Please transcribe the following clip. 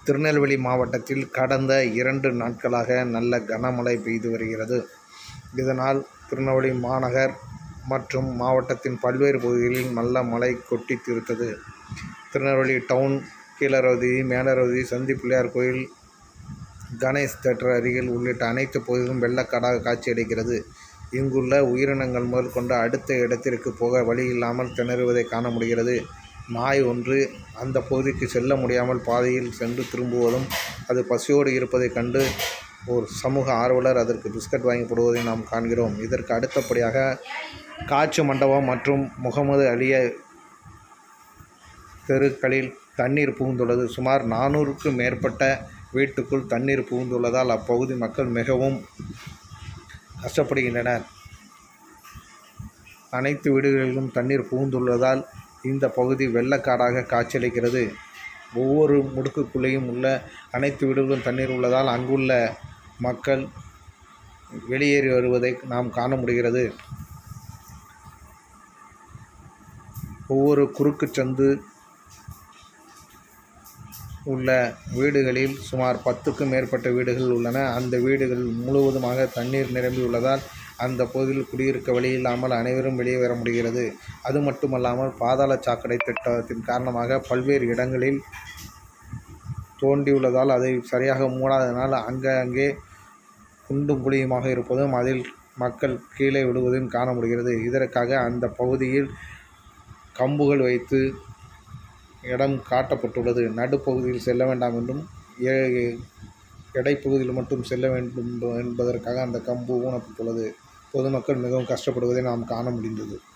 திருநெல்வேலி மாவட்டத்தில் கடந்த இரண்டு நாட்களாக நல்ல கனமழை பெய்து வருகிறது இதனால் திருநெல்வேலி மாநகர் மற்றும் மாவட்டத்தின் பல்வேறு பகுதிகளில் நல்ல மழை கொட்டி தீர்த்தது திருநெல்வேலி டவுன் கீழருவி மேலருவி சந்தி பிள்ளையார் கோயில் கணேஷ் தேட்டர் அருகில் உள்ளிட்ட அனைத்து பகுதிகளும் வெள்ளக்காடாக காட்சியளிக்கிறது இங்குள்ள உயிரினங்கள் முதல் கொண்டு அடுத்த இடத்திற்கு போக வழி இல்லாமல் திணறுவதை காண முடிகிறது நாய் ஒன்று அந்த பகுதிக்கு செல்ல முடியாமல் பாதையில் சென்று திரும்புவதும் அது பசியோடு இருப்பதைக் கண்டு ஒரு சமூக ஆர்வலர் அதற்கு பிஸ்கட் வாங்கி போடுவதை நாம் காண்கிறோம் இதற்கு அடுத்தபடியாக காட்சி மண்டபம் மற்றும் முகமது அலிய தெருக்களில் தண்ணீர் புகுந்துள்ளது சுமார் நானூறுக்கும் மேற்பட்ட வீட்டுக்குள் தண்ணீர் புகுந்துள்ளதால் அப்பகுதி மக்கள் மிகவும் கஷ்டப்படுகின்றனர் அனைத்து வீடுகளிலும் தண்ணீர் புகுந்துள்ளதால் இந்த பகுதி வெள்ளக்காடாக காட்சியளிக்கிறது ஒவ்வொரு முடுக்குக்குள்ளேயும் உள்ள அனைத்து வீடுகளிலும் தண்ணீர் உள்ளதால் அங்குள்ள மக்கள் வெளியேறி வருவதை நாம் காண முடிகிறது ஒவ்வொரு குறுக்குச் சந்து உள்ள வீடுகளில் சுமார் பத்துக்கும் மேற்பட்ட வீடுகள் உள்ளன அந்த வீடுகள் முழுவதுமாக தண்ணீர் நிரம்பியுள்ளதால் அந்த பகுதியில் குடியிருக்க வழி இல்லாமல் அனைவரும் வெளியே வர முடிகிறது அது மட்டுமல்லாமல் பாதாள சாக்கடை திட்டத்தின் காரணமாக பல்வேறு இடங்களில் தோண்டியுள்ளதால் அதை சரியாக மூடாததனால் அங்கங்கே குண்டும் குழியுமாக இருப்பதும் அதில் மக்கள் கீழே விழுவதையும் காண முடிகிறது இதற்காக அந்த பகுதியில் கம்புகள் வைத்து இடம் காட்டப்பட்டுள்ளது நடுப்பகுதியில் செல்ல வேண்டாம் என்றும் எ- இடைப்பகுதியில் மட்டும் செல்ல வேண்டும் என்பதற்காக அந்த கம்பு ஊனப்பட்டுள்ளது பொதுமக்கள் மிகவும் கஷ்டப்படுவதை நாம் காண முடிந்தது